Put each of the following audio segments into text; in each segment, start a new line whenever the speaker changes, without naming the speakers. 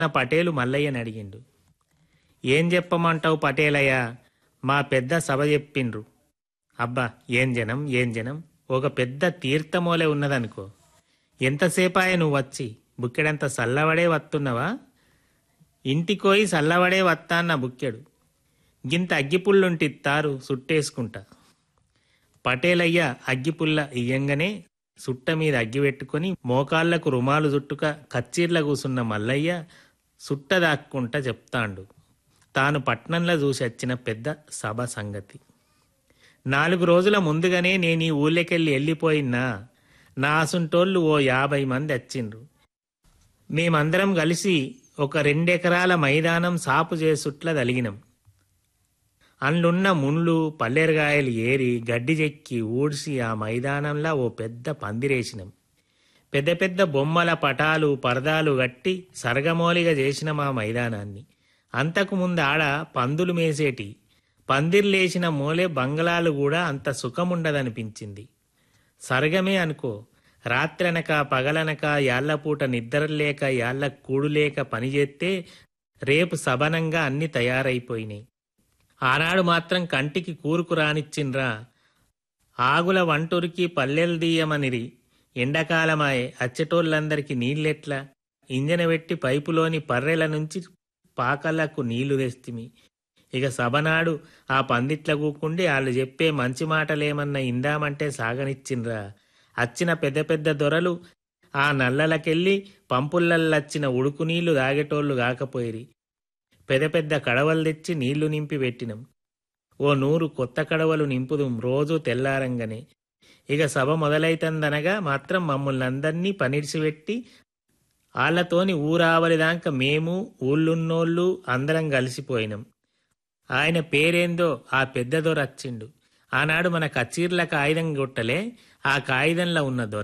పటేలు మల్లయ్యని అడిగిండు ఏం చెప్పమంటావు పటేలయ్య మా పెద్ద సభ చెప్పిండ్రు అబ్బా ఏం జనం ఏం జనం ఒక పెద్ద తీర్థమోలే ఉన్నదనుకో ఎంతసేపాయే నువ్వు వచ్చి బుక్కెడంత సల్లవడే వత్తున్నవా ఇంటికోయి సల్లవడే వత్తాన్న బుక్కెడు గింత అగ్గిపుల్లుంటి తారు సుట్టేసుకుంటా పటేలయ్య అగ్గిపుల్ల ఇయ్యంగానే సుట్ట మీద అగ్గి పెట్టుకొని మోకాళ్లకు రుమాలు చుట్టుక కచ్చీర్ల కూసున్న మల్లయ్య సుట్ట దాక్కుంటా చెప్తాండు తాను పట్నంలో చూసి వచ్చిన పెద్ద సభ సంగతి నాలుగు రోజుల ముందుగానే నేను ఈ ఊళ్ళకెళ్ళి వెళ్ళిపోయినా నా అసుంటోళ్ళు ఓ యాభై మంది వచ్చిండ్రు మేమందరం కలిసి ఒక రెండెకరాల మైదానం సాపు చేసుట్ల దలిగినాం అందున్న ముళ్ళు పల్లెరగాయలు ఏరి గడ్డి చెక్కి ఊడ్చి ఆ మైదానంలో ఓ పెద్ద పందిరేసినాం పెద్ద పెద్ద బొమ్మల పటాలు పరదాలు గట్టి సరగమోలిగా చేసిన మా మైదానాన్ని అంతకు ముందు ఆడ పందులు మేసేటి పందిర్లేసిన మూలే బంగ్లాలు కూడా అంత సుఖముండదనిపించింది సరగమే అనుకో రాత్రనక పగలనక యాళ్లపూట నిద్రలేక యాళ్ల కూడులేక పనిచేస్తే రేపు సబనంగా అన్ని తయారైపోయినాయి ఆనాడు మాత్రం కంటికి కూరుకు రానిచ్చిండ్రా ఆగుల వంటూరికి పల్లెలు దీయమనిరి ఎండాకాలమాయే అచ్చటోళ్ళందరికీ నీళ్ళెట్లా ఇంజన పెట్టి పైపులోని పర్రెల నుంచి పాకలకు నీళ్లు తెస్తిమి ఇక సభనాడు ఆ పందిట్ల కూకుండి వాళ్ళు చెప్పే మంచి మాటలేమన్నా ఇందామంటే సాగనిచ్చిండ్రా అచ్చిన పెద్ద పెద్ద దొరలు ఆ నల్లలకెళ్ళి పంపుల్లల్లచ్చిన ఉడుకు నీళ్లు తాగేటోళ్ళు కాకపోయిరి పెద్ద పెద్ద కడవలు తెచ్చి నీళ్లు నింపి పెట్టినం ఓ నూరు కొత్త కడవలు నింపుదుం రోజూ తెల్లారంగానే ఇక సభ మొదలైతందనగా మాత్రం మమ్మల్ని అందరినీ పనిడిసిపెట్టి ఆళ్లతోని ఊరావలిదాకా మేము ఊళ్ళున్నోళ్ళు అందరం కలిసిపోయినాం ఆయన పేరేందో ఆ పెద్ద దొర వచ్చిండు ఆనాడు మన కచీర్ల కాగితం కొట్టలే ఆ కాగితంలో ఉన్న దొర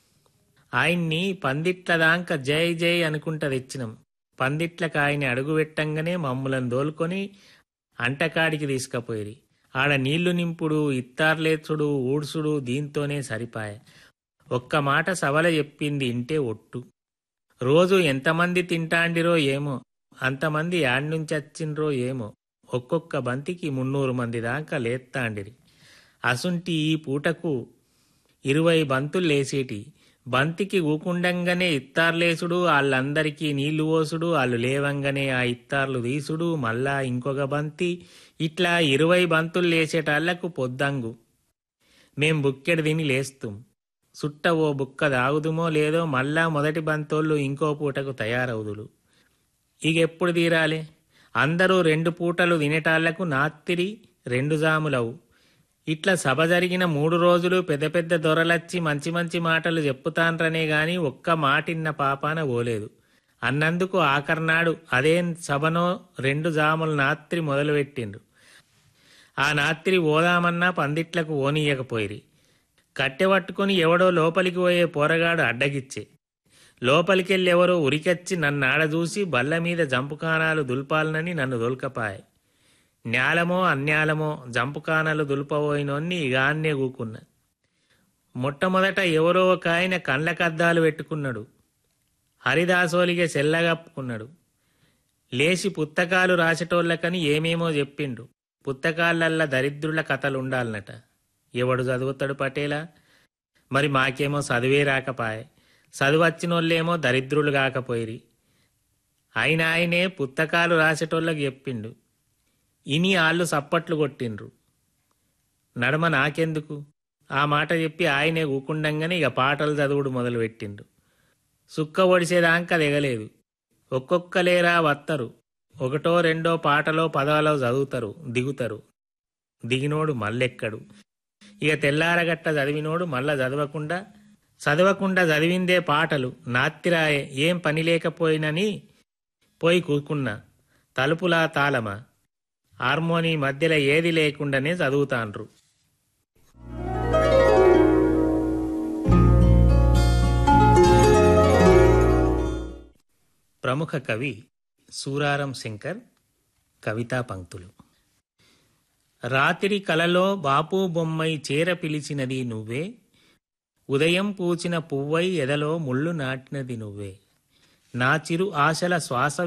ఆయన్ని పందిట్ల దాకా జై జై అనుకుంటా తెచ్చినాం పందిట్లకు ఆయన అడుగు పెట్టంగానే మమ్మలను దోలుకొని అంటకాడికి తీసుకపోయిరి ఆడ నీళ్లు నింపుడు ఇత్తార్లేచుడు ఊడ్సుడు దీంతోనే సరిపాయ ఒక్క మాట సవల చెప్పింది ఇంటే ఒట్టు రోజు ఎంతమంది తింటాండిరో ఏమో అంతమంది యాడ్నుంచి వచ్చిండ్రో ఏమో ఒక్కొక్క బంతికి మున్నూరు మంది దాకా లేత్తాండిరి అసుంటి ఈ పూటకు ఇరవై బంతులు లేసేటి బంతికి ఊకుండంగానే ఇత్తార్లేసుడు వాళ్ళందరికీ నీళ్లు పోసుడు వాళ్ళు లేవంగానే ఆ ఇత్తార్లు తీసుడు మళ్ళా ఇంకొక బంతి ఇట్లా ఇరవై బంతులు లేచేటాళ్లకు పొద్దంగు మేం బుక్కెడు తిని లేస్తుం సుట్ట ఓ బుక్క దాగుదుమో లేదో మళ్ళా మొదటి బంతోళ్ళు ఇంకో పూటకు తయారవుదులు ఇక ఎప్పుడు తీరాలి అందరూ రెండు పూటలు తినేటాళ్లకు నాత్తిరి రెండు జాములవు ఇట్లా సభ జరిగిన మూడు రోజులు పెద్ద పెద్ద దొరలచ్చి మంచి మంచి మాటలు చెప్పుతాన్రనే గాని ఒక్క మాటిన్న పాపాన పోలేదు అన్నందుకు ఆఖర్నాడు అదేం సభనో రెండు జాముల నాత్రి మొదలుపెట్టిండ్రు ఆ నాత్రి ఓదామన్నా పందిట్లకు ఓనీయకపోయిరి కట్టె పట్టుకుని ఎవడో లోపలికి పోయే పోరగాడు అడ్డగిచ్చే లోపలికెళ్ళి ఎవరో ఉరికచ్చి నన్ను ఆడ చూసి బల్ల మీద జంపుకానాలు దుల్పాలనని నన్ను దొల్కపాయే న్యాలమో అన్యాలమో జంపుకానలు దులుపబోయినోన్ని ఇగాన్నే కూకున్నా మొట్టమొదట ఎవరో ఒక ఆయన కండ్లకద్దాలు పెట్టుకున్నాడు హరిదాసోలిగే సెల్లగప్పుకున్నాడు లేచి పుస్తకాలు రాసేటోళ్ళకని ఏమేమో చెప్పిండు పుస్తకాలల్లా దరిద్రుల కథలుండాలనట ఎవడు చదువుతాడు పటేలా మరి మాకేమో చదివే రాకపాయే చదువచ్చినోళ్ళేమో దరిద్రులు కాకపోయిరి ఆయన ఆయనే పుస్తకాలు రాసేటోళ్ళకి చెప్పిండు ఇని ఆళ్ళు సప్పట్లు కొట్టిండ్రు నడమ నాకెందుకు ఆ మాట చెప్పి ఆయనే ఊకుండంగానే ఇక పాటలు చదువుడు మొదలుపెట్టిండు సుక్క ఒడిసేదాకా దిగలేదు ఒక్కొక్కలేరా వత్తరు ఒకటో రెండో పాటలో పదాలో చదువుతారు దిగుతారు దిగినోడు మల్లెక్కడు ఇక తెల్లారగట్ట చదివినోడు మళ్ళా చదవకుండా చదవకుండా చదివిందే పాటలు నాత్తిరాయే ఏం పని లేకపోయినని పోయి కూకున్నా తలుపులా తాళమా హార్మోని మధ్యలో ఏది లేకుండానే చదువుతాండ్రు ప్రముఖ కవి సూరారం శంకర్ కవితా పంక్తులు రాత్రి కలలో బాపు బొమ్మై చేర పిలిచినది నువ్వే ఉదయం పూచిన పువ్వై ఎదలో ముళ్ళు నాటినది నువ్వే నా చిరు ఆశల శ్వాస